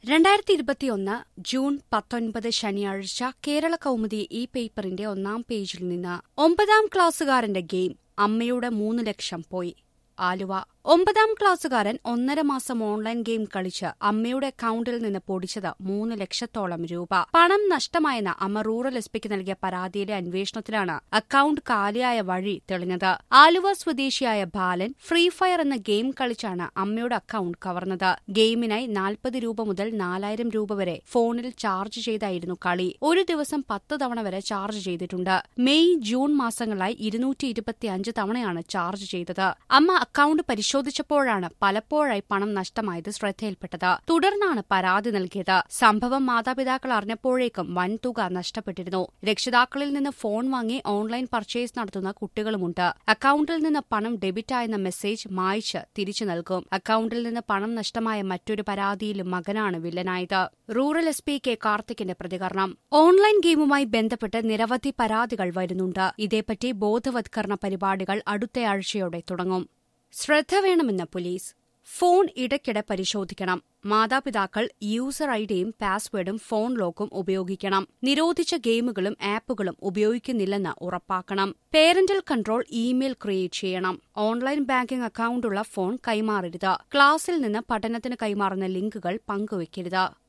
രണ്ടായിരത്തി ഇരുപത്തിയൊന്ന് ജൂൺ പത്തൊൻപത് ശനിയാഴ്ച കേരള കൗമുദി ഈ പേപ്പറിന്റെ ഒന്നാം പേജിൽ നിന്ന് ഒമ്പതാം ക്ലാസ്സുകാരന്റെ ഗെയിം അമ്മയുടെ മൂന്ന് ലക്ഷം പോയി ആലുവ ഒമ്പതാം ക്ലാസ്സുകാരൻ ഒന്നര മാസം ഓൺലൈൻ ഗെയിം കളിച്ച് അമ്മയുടെ അക്കൌണ്ടിൽ നിന്ന് പൊടിച്ചത് മൂന്ന് ലക്ഷത്തോളം രൂപ പണം നഷ്ടമായെന്ന് അമ്മ റൂറൽ എസ് പിക്ക് നൽകിയ പരാതിയിലെ അന്വേഷണത്തിലാണ് അക്കൌണ്ട് കാലിയായ വഴി തെളിഞ്ഞത് ആലുവ സ്വദേശിയായ ബാലൻ ഫ്രീ ഫയർ എന്ന ഗെയിം കളിച്ചാണ് അമ്മയുടെ അക്കൌണ്ട് കവർന്നത് ഗെയിമിനായി നാൽപ്പത് രൂപ മുതൽ നാലായിരം രൂപ വരെ ഫോണിൽ ചാർജ് ചെയ്തായിരുന്നു കളി ഒരു ദിവസം പത്ത് തവണ വരെ ചാർജ് ചെയ്തിട്ടുണ്ട് മെയ് ജൂൺ മാസങ്ങളായി ഇരുന്നൂറ്റി ഇരുപത്തിയഞ്ച് തവണയാണ് ചാർജ് ചെയ്തത് അമ്മ അക്കൌണ്ട് പരിശോധിച്ചപ്പോഴാണ് പലപ്പോഴായി പണം നഷ്ടമായത് ശ്രദ്ധയിൽപ്പെട്ടത് തുടർന്നാണ് പരാതി നൽകിയത് സംഭവം മാതാപിതാക്കൾ അറിഞ്ഞപ്പോഴേക്കും വൻ തുക നഷ്ടപ്പെട്ടിരുന്നു രക്ഷിതാക്കളിൽ നിന്ന് ഫോൺ വാങ്ങി ഓൺലൈൻ പർച്ചേസ് നടത്തുന്ന കുട്ടികളുമുണ്ട് അക്കൌണ്ടിൽ നിന്ന് പണം ഡെബിറ്റായെന്ന മെസ്സേജ് മായ്ച്ച് തിരിച്ചു നൽകും അക്കൌണ്ടിൽ നിന്ന് പണം നഷ്ടമായ മറ്റൊരു പരാതിയിലും മകനാണ് വില്ലനായത് റൂറൽ എസ് പി കെ കാർത്തിക്കിന്റെ പ്രതികരണം ഓൺലൈൻ ഗെയിമുമായി ബന്ധപ്പെട്ട് നിരവധി പരാതികൾ വരുന്നുണ്ട് ഇതേപ്പറ്റി ബോധവത്കരണ പരിപാടികൾ അടുത്തയാഴ്ചയോടെ തുടങ്ങും ശ്രദ്ധ വേണമെന്ന് പോലീസ് ഫോൺ ഇടയ്ക്കിടെ പരിശോധിക്കണം മാതാപിതാക്കൾ യൂസർ ഐഡിയും പാസ്വേഡും ഫോൺ ലോക്കും ഉപയോഗിക്കണം നിരോധിച്ച ഗെയിമുകളും ആപ്പുകളും ഉപയോഗിക്കുന്നില്ലെന്ന് ഉറപ്പാക്കണം പേരന്റൽ കൺട്രോൾ ഇമെയിൽ ക്രിയേറ്റ് ചെയ്യണം ഓൺലൈൻ ബാങ്കിംഗ് അക്കൌണ്ടുള്ള ഫോൺ കൈമാറരുത് ക്ലാസിൽ നിന്ന് പഠനത്തിന് കൈമാറുന്ന ലിങ്കുകൾ പങ്കുവയ്ക്കരുത്